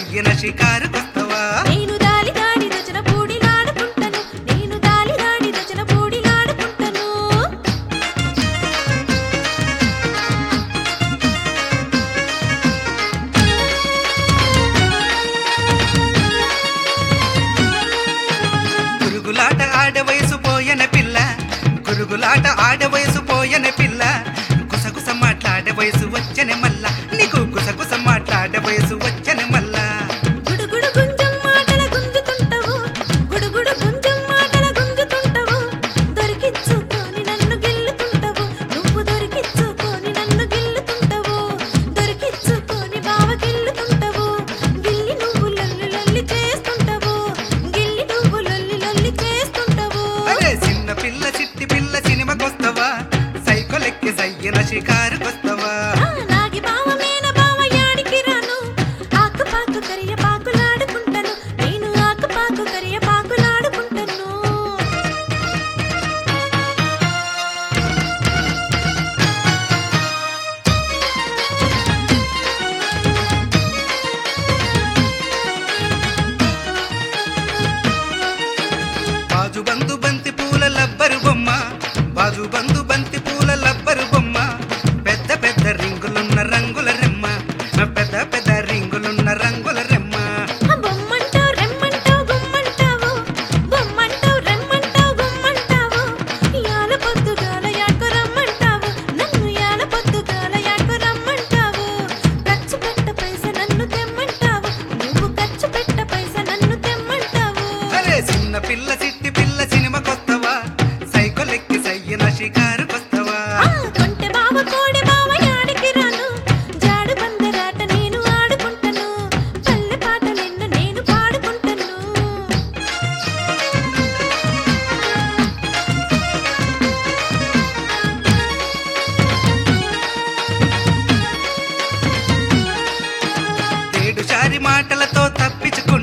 సయ్యన షికారుకొస్తవా నేను దాలి దాడి రచన పూడిలాడుకుంటను నేను దాలి దాడి రచన పూడిలాడుకుంటను గురుగులాట ఆడ వయసు పోయన పిల్ల గురుగులాట ఆడ వయసు పోయన పిల్ల గుసగుస మాట్లాడే వయసు వచ్చనే మల్లా నీకు గుసగుస మాట్లాడే వయసు వచ్చనే మల్లా గుడుగుడు గుంజం మాటల గుంజుతుంటవు గుడుగుడు గుంజం మాటల గుంజుతుంటవు దొరికిచ్చుకొని నన్ను గిల్లుతుంటవు నువ్వు దొరికిచ్చుకొని నన్ను గిల్లుతుంటవు దొరికిచ్చుకొని బావ గిల్లుతుంటవు గిల్లి నువ్వు లొల్లి లొల్లి చేస్తుంటవు గిల్లి నువ్వు లొల్లి లొల్లి చేస్తుంటవు అరే చిన్న పిల్ల చిట్టి పిల్ల సినిమాకొస్తవా సైకోలెక్కి సయ్యన షికారుకొస్తవా ఆ నాగి బావ మేన బావ యాడికి రాను ఆకు పాకు కరియ పాకులాడుకుంటాను నేను ఆకు పాకు కరియ పాకులాడుకుంటాను బాజు బందు బంతి పూల లబ్బరు బొమ్మ బాజు బందు బంతి పూల లబ్బరు బొమ్మ పెద్ద పెద్ద రింగులున్న రంగుల రెమ్మ పెద్ద పెద్ద రింగులున్న రంగుల రెమ్మ ఆ బొమ్మంటావు రెమ్మంటావు గుమ్మంటావు బొమ్మంటావు రెమ్మంటావు గుమ్మంటావు యాల పొద్దుగాల యాడ్కు రమ్మంటావు నన్ను యాల పొద్దుగాల యాడ్కు రమ్మంటావు ఖర్చు పెట్ట పైస నన్ను తెమ్మంటావు నువ్వు ఖర్చు పెట్ట పైస నన్ను తెమ్మంటావు అరే చిన్న పిల్ల చిట్టి పిల్ల సినిమాకొస్తవా సైకోలెక్కి సయ్యన షికారుకొస్తవా ఆ కొంటె బావ కోడి బావ యాడికి రాను జాడు బందరాట నేను ఆడుకుంటాను పల్లె పాట నిన్ను నేను పాడుకుంటాను తేడు చారి మాటలతో తప్పించుకుంటా